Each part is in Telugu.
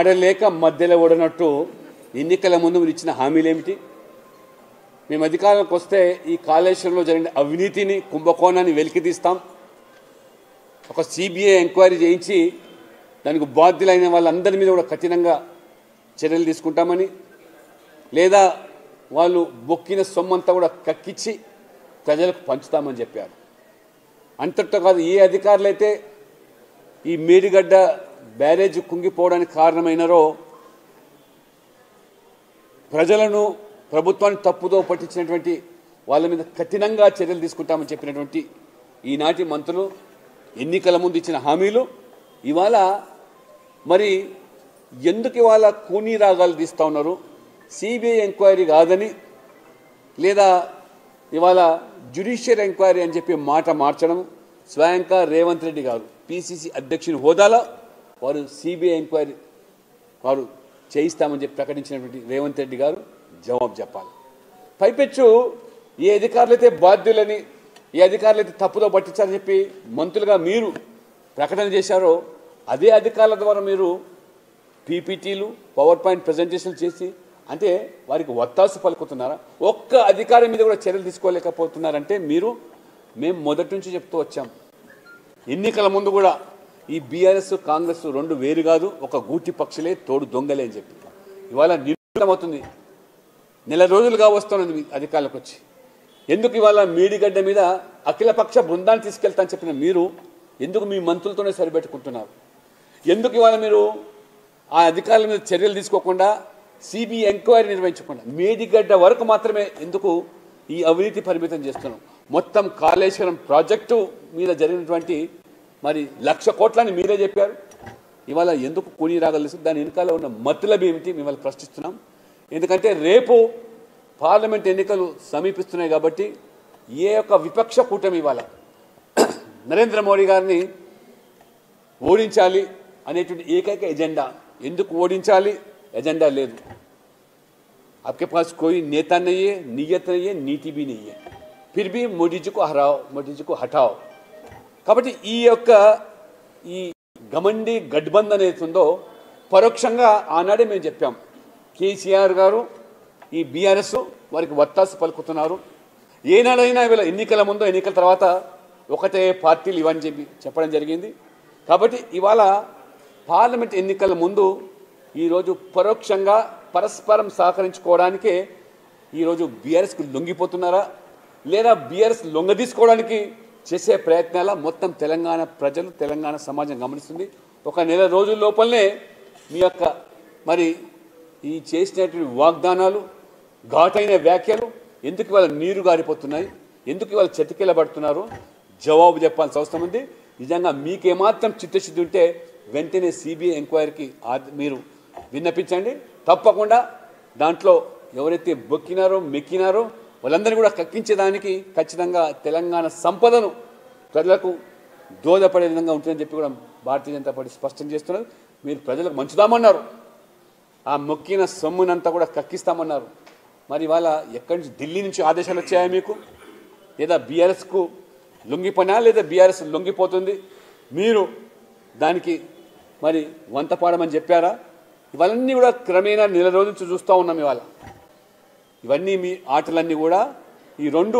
ఆడలేక మధ్యలో ఓడినట్టు ఎన్నికల ముందు మీరు ఇచ్చిన హామీలు ఏమిటి మేము అధికారంలోకి వస్తే ఈ కాళేశ్వరంలో జరిగిన అవినీతిని కుంభకోణాన్ని వెలికితీస్తాం ఒక సిబిఐ ఎంక్వైరీ చేయించి దానికి బాధ్యులైన వాళ్ళందరి మీద కూడా కఠినంగా చర్యలు తీసుకుంటామని లేదా వాళ్ళు బొక్కిన సొమ్మంతా కూడా కక్కిచ్చి ప్రజలకు పంచుతామని చెప్పారు అంతటితో కాదు ఏ అధికారులు అయితే ఈ మేడిగడ్డ బ్యారేజ్ కుంగిపోవడానికి కారణమైనారో ప్రజలను ప్రభుత్వాన్ని తప్పుదో పట్టించినటువంటి వాళ్ళ మీద కఠినంగా చర్యలు తీసుకుంటామని చెప్పినటువంటి ఈనాటి మంత్రులు ఎన్నికల ముందు ఇచ్చిన హామీలు ఇవాళ మరి ఎందుకు ఇవాళ కూనీ రాగాలు తీస్తూ ఉన్నారు సిబిఐ ఎంక్వైరీ కాదని లేదా ఇవాళ జ్యుడిషియల్ ఎంక్వైరీ అని చెప్పి మాట మార్చడం స్వయంగా రేవంత్ రెడ్డి గారు పిసిసి అధ్యక్షుని హోదాలో వారు సిబిఐ ఎంక్వైరీ వారు చేయిస్తామని చెప్పి ప్రకటించినటువంటి రేవంత్ రెడ్డి గారు జవాబు చెప్పాలి పైపెచ్చు ఏ అధికారులైతే బాధ్యులని ఏ అధికారులైతే తప్పుదో పట్టించారని చెప్పి మంత్రులుగా మీరు ప్రకటన చేశారో అదే అధికారుల ద్వారా మీరు పీపీటీలు పవర్ పాయింట్ ప్రజెంటేషన్లు చేసి అంటే వారికి ఒత్తాసు పలుకుతున్నారా ఒక్క అధికారి మీద కూడా చర్యలు తీసుకోలేకపోతున్నారంటే మీరు మేము మొదటి నుంచి చెప్తూ వచ్చాం ఎన్నికల ముందు కూడా ఈ బీఆర్ఎస్ కాంగ్రెస్ రెండు వేరు కాదు ఒక గూటి పక్షులే తోడు దొంగలే అని చెప్పి ఇవాళ నిర్ణయమవుతుంది నెల రోజులుగా వస్తున్నది మీ అధికారులకు వచ్చి ఎందుకు ఇవాళ మీడిగడ్డ మీద అఖిలపక్ష బృందాన్ని తీసుకెళ్తా అని చెప్పిన మీరు ఎందుకు మీ మంత్రులతోనే సరిపెట్టుకుంటున్నారు ఎందుకు ఇవాళ మీరు ఆ అధికారుల మీద చర్యలు తీసుకోకుండా సిబిఐ ఎంక్వైరీ నిర్వహించకుండా మేడిగడ్డ వరకు మాత్రమే ఎందుకు ఈ అవినీతి పరిమితం చేస్తున్నాం మొత్తం కాళేశ్వరం ప్రాజెక్టు మీద జరిగినటువంటి మరి లక్ష కోట్లని మీరే చెప్పారు ఇవాళ ఎందుకు కూని రాగలిసి దాని వెనుకాల ఉన్న మతులబి ఏమిటి మిమ్మల్ని ప్రశ్నిస్తున్నాం ఎందుకంటే రేపు పార్లమెంట్ ఎన్నికలు సమీపిస్తున్నాయి కాబట్టి ఏ యొక్క విపక్ష కూటమి ఇవాళ నరేంద్ర మోడీ గారిని ఓడించాలి అనేటువంటి ఏకైక ఎజెండా ఎందుకు ఓడించాలి ఎజెండా లేదు आपके पास कोई नेता नहीं है नीयत नहीं है नीति भी नहीं है फिर भी मोदी जी को हराओ मोदी जी को हटाओ కాబట్టి ఈ యొక్క ఈ గమండి గడ్బంద్ అనేది ఉందో పరోక్షంగా ఆనాడే మేము చెప్పాం కేసీఆర్ గారు ఈ బీఆర్ఎస్ వారికి వత్తాసు పలుకుతున్నారు ఏనాడైనా వీళ్ళ ఎన్నికల ముందు ఎన్నికల తర్వాత ఒకటే పార్టీలు ఇవని చెప్పి చెప్పడం జరిగింది కాబట్టి ఇవాళ పార్లమెంట్ ఎన్నికల ముందు ఈరోజు పరోక్షంగా పరస్పరం సహకరించుకోవడానికే ఈరోజు బీఆర్ఎస్కి లొంగిపోతున్నారా లేదా బీఆర్ఎస్ లొంగ తీసుకోవడానికి చేసే ప్రయత్నాల మొత్తం తెలంగాణ ప్రజలు తెలంగాణ సమాజం గమనిస్తుంది ఒక నెల రోజుల లోపలనే మీ యొక్క మరి ఈ చేసినటువంటి వాగ్దానాలు ఘాటైన వ్యాఖ్యలు ఎందుకు ఇవాళ నీరు గారిపోతున్నాయి ఎందుకు ఇవాళ చతికిలబడుతున్నారు జవాబు చెప్పాల్సిన అవసరం ఉంది నిజంగా మీకేమాత్రం చిత్తశుద్ధి ఉంటే వెంటనే సిబిఐ ఎంక్వైరీకి ఆ- మీరు విన్నపించండి తప్పకుండా దాంట్లో ఎవరైతే బొక్కినారో మెక్కినారో వాళ్ళందరినీ కూడా కక్కించేదానికి ఖచ్చితంగా తెలంగాణ సంపదను ప్రజలకు దోహదపడే విధంగా ఉంటుందని చెప్పి కూడా భారతీయ జనతా పార్టీ స్పష్టం చేస్తున్నారు మీరు ప్రజలకు మంచుదామన్నారు ఆ మొక్కిన సొమ్మునంతా కూడా కక్కిస్తామన్నారు మరి ఇవాళ ఎక్కడి నుంచి ఢిల్లీ నుంచి ఆదేశాలు వచ్చాయా మీకు లేదా బీఆర్ఎస్కు లొంగిపోయినా లేదా బీఆర్ఎస్ లొంగిపోతుంది మీరు దానికి మరి వంత పాడమని చెప్పారా ఇవన్నీ కూడా క్రమేణా నెల రోజుల నుంచి చూస్తూ ఉన్నాం ఇవాళ ఇవన్నీ మీ ఆటలన్నీ కూడా ఈ రెండు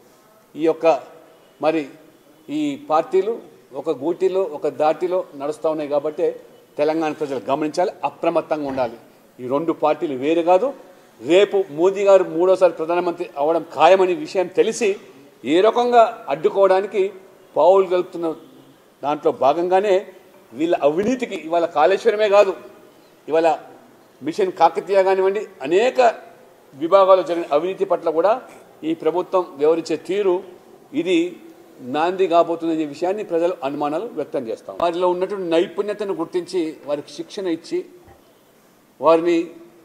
ఈ యొక్క మరి ఈ పార్టీలు ఒక గూటిలో ఒక దాటిలో నడుస్తూ ఉన్నాయి కాబట్టి తెలంగాణ ప్రజలు గమనించాలి అప్రమత్తంగా ఉండాలి ఈ రెండు పార్టీలు వేరు కాదు రేపు మోదీ గారు మూడోసారి ప్రధానమంత్రి అవడం ఖాయమనే విషయం తెలిసి ఏ రకంగా అడ్డుకోవడానికి పావులు కలుపుతున్న దాంట్లో భాగంగానే వీళ్ళ అవినీతికి ఇవాళ కాళేశ్వరమే కాదు ఇవాళ మిషన్ కాకతీయ కానివ్వండి అనేక విభాగాల్లో జరిగిన అవినీతి పట్ల కూడా ఈ ప్రభుత్వం వివరించే తీరు ఇది నాంది కాబోతుందనే విషయాన్ని ప్రజలు అనుమానాలు వ్యక్తం చేస్తాం వారిలో ఉన్నటువంటి నైపుణ్యతను గుర్తించి వారికి శిక్షణ ఇచ్చి వారిని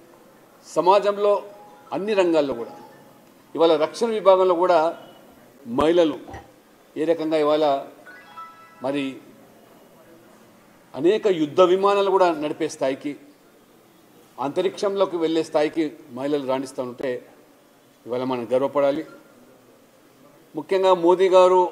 సమాజంలో అన్ని రంగాల్లో కూడా ఇవాళ రక్షణ విభాగంలో కూడా మహిళలు ఏ రకంగా ఇవాళ మరి అనేక యుద్ధ విమానాలు కూడా నడిపే స్థాయికి అంతరిక్షంలోకి వెళ్ళే స్థాయికి మహిళలు రాణిస్తూ ఉంటే ఇవాళ మనం గర్వపడాలి ముఖ్యంగా మోదీ గారు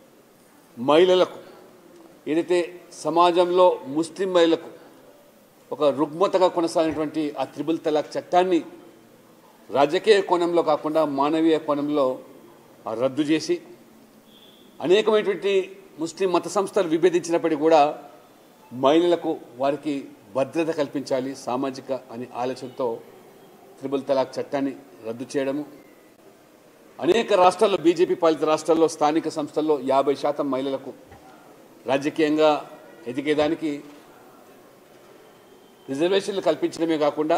మహిళలకు ఏదైతే సమాజంలో ముస్లిం మహిళలకు ఒక రుగ్మతగా కొనసాగినటువంటి ఆ త్రిబుల్ తలాక్ చట్టాన్ని రాజకీయ కోణంలో కాకుండా మానవీయ కోణంలో ఆ రద్దు చేసి అనేకమైనటువంటి ముస్లిం మత సంస్థలు విభేదించినప్పటికీ కూడా మహిళలకు వారికి భద్రత కల్పించాలి సామాజిక అనే ఆలోచనతో త్రిబుల్ తలాక్ చట్టాన్ని రద్దు చేయడము అనేక రాష్ట్రాల్లో బీజేపీ పాలిత రాష్ట్రాల్లో స్థానిక సంస్థల్లో యాభై శాతం మహిళలకు రాజకీయంగా ఎదిగేదానికి రిజర్వేషన్లు కల్పించడమే కాకుండా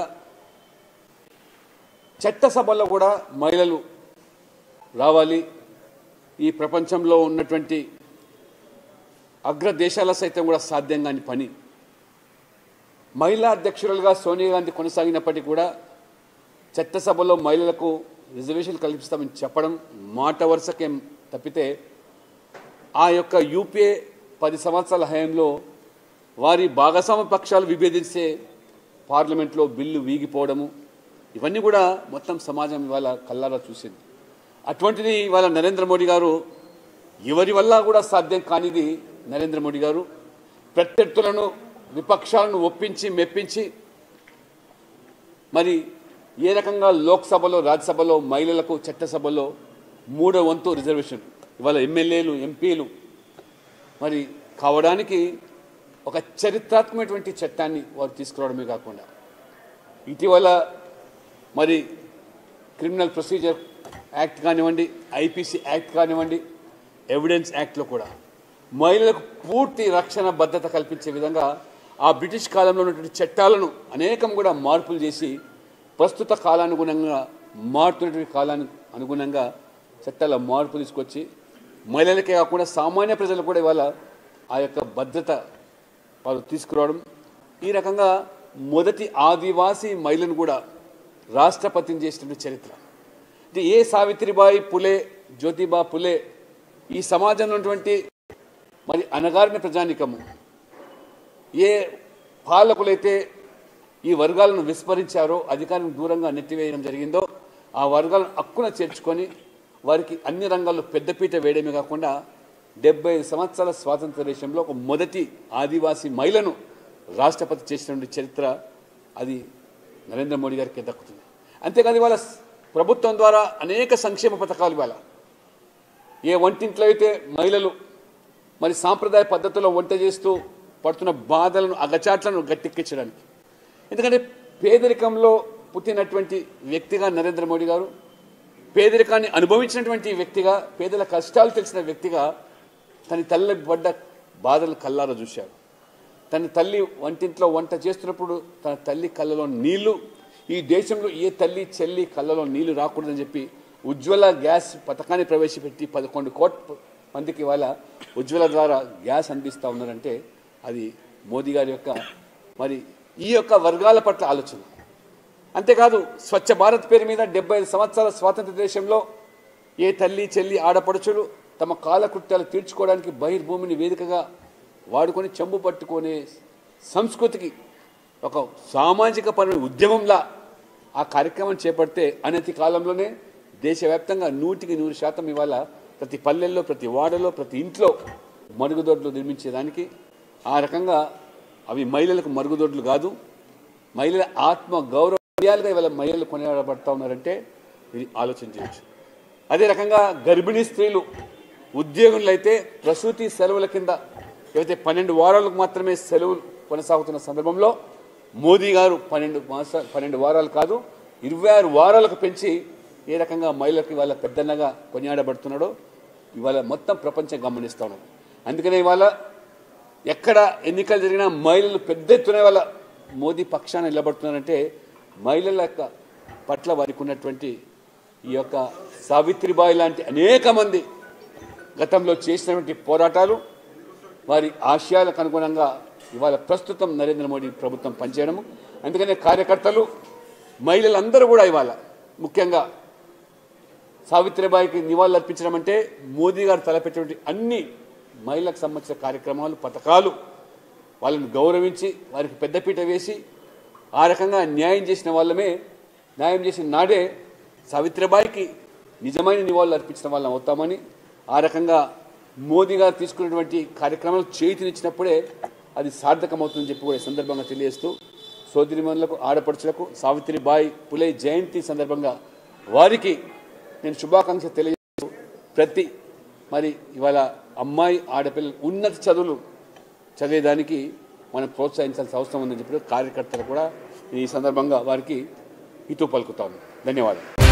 చట్టసభల్లో కూడా మహిళలు రావాలి ఈ ప్రపంచంలో ఉన్నటువంటి అగ్ర దేశాల సైతం కూడా సాధ్యం కాని పని మహిళా అధ్యక్షురాలుగా సోనియా గాంధీ కొనసాగినప్పటికీ కూడా చట్టసభలో మహిళలకు రిజర్వేషన్ కల్పిస్తామని చెప్పడం మాట వరుసకేం తప్పితే ఆ యొక్క యూపీఏ పది సంవత్సరాల హయాంలో వారి భాగస్వామ్య పక్షాలు విభేదిస్తే పార్లమెంట్లో బిల్లు వీగిపోవడము ఇవన్నీ కూడా మొత్తం సమాజం ఇవాళ కల్లారా చూసింది అటువంటిది ఇవాళ నరేంద్ర మోడీ గారు ఎవరి వల్ల కూడా సాధ్యం కానిది నరేంద్ర మోడీ గారు ప్రత్యర్థులను విపక్షాలను ఒప్పించి మెప్పించి మరి ఏ రకంగా లోక్సభలో రాజ్యసభలో మహిళలకు చట్టసభలో మూడో వంతు రిజర్వేషన్ ఇవాళ ఎమ్మెల్యేలు ఎంపీలు మరి కావడానికి ఒక చరిత్రాత్మకమైనటువంటి చట్టాన్ని వారు తీసుకురావడమే కాకుండా ఇటీవల మరి క్రిమినల్ ప్రొసీజర్ యాక్ట్ కానివ్వండి ఐపీసీ యాక్ట్ కానివ్వండి ఎవిడెన్స్ యాక్ట్లో కూడా మహిళలకు పూర్తి రక్షణ భద్రత కల్పించే విధంగా ఆ బ్రిటిష్ కాలంలో ఉన్నటువంటి చట్టాలను అనేకం కూడా మార్పులు చేసి ప్రస్తుత కాలానుగుణంగా మారుతున్నటువంటి కాలానికి అనుగుణంగా చట్టాల మార్పు తీసుకొచ్చి మహిళలకే కాకుండా సామాన్య ప్రజలు కూడా ఇవాళ ఆ యొక్క భద్రత వారు తీసుకురావడం ఈ రకంగా మొదటి ఆదివాసీ మహిళను కూడా రాష్ట్రపతిని చేసినటువంటి చరిత్ర అంటే ఏ సావిత్రిబాయి పులే జ్యోతిబా పులే ఈ సమాజంలో ఉన్నటువంటి మరి అనగారిన ప్రజానికము ఏ పాలకులైతే ఈ వర్గాలను విస్మరించారో అధికారం దూరంగా నెట్టివేయడం జరిగిందో ఆ వర్గాలను హక్కున చేర్చుకొని వారికి అన్ని రంగాల్లో పెద్దపీట వేయడమే కాకుండా డెబ్బై ఐదు సంవత్సరాల స్వాతంత్ర దేశంలో ఒక మొదటి ఆదివాసీ మహిళను రాష్ట్రపతి చేసినటువంటి చరిత్ర అది నరేంద్ర మోడీ గారికి దక్కుతుంది అంతేకాదు ఇవాళ ప్రభుత్వం ద్వారా అనేక సంక్షేమ పథకాలు ఇవాళ ఏ వంటింట్లో అయితే మహిళలు మరి సాంప్రదాయ పద్ధతిలో వంట చేస్తూ పడుతున్న బాధలను అగచాట్లను గట్టెక్కించడానికి ఎందుకంటే పేదరికంలో పుట్టినటువంటి వ్యక్తిగా నరేంద్ర మోడీ గారు పేదరికాన్ని అనుభవించినటువంటి వ్యక్తిగా పేదల కష్టాలు తెలిసిన వ్యక్తిగా తన తల్లి పడ్డ బాధలు కల్లారా చూశారు తన తల్లి వంటింట్లో వంట చేస్తున్నప్పుడు తన తల్లి కళ్ళలో నీళ్లు ఈ దేశంలో ఏ తల్లి చెల్లి కళ్ళలో నీళ్లు రాకూడదని చెప్పి ఉజ్వల గ్యాస్ పథకాన్ని ప్రవేశపెట్టి పదకొండు కోట్ల మందికి ఇవాళ ఉజ్వల ద్వారా గ్యాస్ అందిస్తూ ఉన్నారంటే అది మోదీ గారి యొక్క మరి ఈ యొక్క వర్గాల పట్ల ఆలోచన అంతేకాదు స్వచ్ఛ భారత్ పేరు మీద డెబ్బై ఐదు సంవత్సరాల స్వాతంత్ర దేశంలో ఏ తల్లి చెల్లి ఆడపడుచులు తమ కాలకృత్యాలు తీర్చుకోవడానికి బహిర్భూమిని వేదికగా వాడుకొని చెంబు పట్టుకునే సంస్కృతికి ఒక సామాజిక పరమైన ఉద్యమంలా ఆ కార్యక్రమం చేపడితే అనతి కాలంలోనే దేశవ్యాప్తంగా నూటికి నూరు శాతం ఇవాళ ప్రతి పల్లెల్లో ప్రతి వాడలో ప్రతి ఇంట్లో మరుగుదొడ్లు నిర్మించేదానికి ఆ రకంగా అవి మహిళలకు మరుగుదొడ్లు కాదు మహిళల ఆత్మ గౌరవాలుగా ఇవాళ మహిళలు కొనియాడబడతా ఉన్నారంటే ఇది ఆలోచన చేయొచ్చు అదే రకంగా గర్భిణీ స్త్రీలు ఉద్యోగులు అయితే ప్రసూతి సెలవుల కింద ఏవైతే పన్నెండు వారాలకు మాత్రమే సెలవులు కొనసాగుతున్న సందర్భంలో మోదీ గారు పన్నెండు మాస పన్నెండు వారాలు కాదు ఇరవై ఆరు వారాలకు పెంచి ఏ రకంగా మహిళలకు ఇవాళ పెద్దన్నగా కొనియాడబడుతున్నాడో ఇవాళ మొత్తం ప్రపంచం గమనిస్తా ఉన్నది అందుకనే ఇవాళ ఎక్కడ ఎన్నికలు జరిగినా మహిళలు పెద్ద ఎత్తున వాళ్ళ మోదీ పక్షాన నిలబడుతున్నారంటే మహిళల యొక్క పట్ల వారికి ఉన్నటువంటి ఈ యొక్క సావిత్రిబాయి లాంటి అనేక మంది గతంలో చేసినటువంటి పోరాటాలు వారి ఆశయాలకు అనుగుణంగా ఇవాళ ప్రస్తుతం నరేంద్ర మోడీ ప్రభుత్వం పనిచేయడము అందుకనే కార్యకర్తలు మహిళలందరూ కూడా ఇవాళ ముఖ్యంగా సావిత్రిబాయికి నివాళులు అర్పించడం అంటే మోదీ గారు తలపెట్టినటువంటి అన్ని మహిళలకు సంబంధించిన కార్యక్రమాలు పథకాలు వాళ్ళని గౌరవించి వారికి పెద్దపీట వేసి ఆ రకంగా న్యాయం చేసిన వాళ్ళమే న్యాయం చేసిన నాడే సావిత్రిబాయికి నిజమైన నివాళులు అర్పించిన వాళ్ళం అవుతామని ఆ రకంగా మోదీ గారు తీసుకున్నటువంటి కార్యక్రమాలు చేతినిచ్చినప్పుడే అది సార్థకమవుతుందని చెప్పి కూడా ఈ సందర్భంగా తెలియజేస్తూ సోదరిమణులకు ఆడపడుచులకు సావిత్రిబాయి పులే జయంతి సందర్భంగా వారికి నేను శుభాకాంక్ష తెలియజేస్తూ ప్రతి మరి ఇవాళ అమ్మాయి ఆడపిల్లలు ఉన్నత చదువులు చదివేదానికి మనం ప్రోత్సహించాల్సిన అవసరం ఉందని చెప్పి కార్యకర్తలు కూడా ఈ సందర్భంగా వారికి హితూ పలుకుతాను ధన్యవాదాలు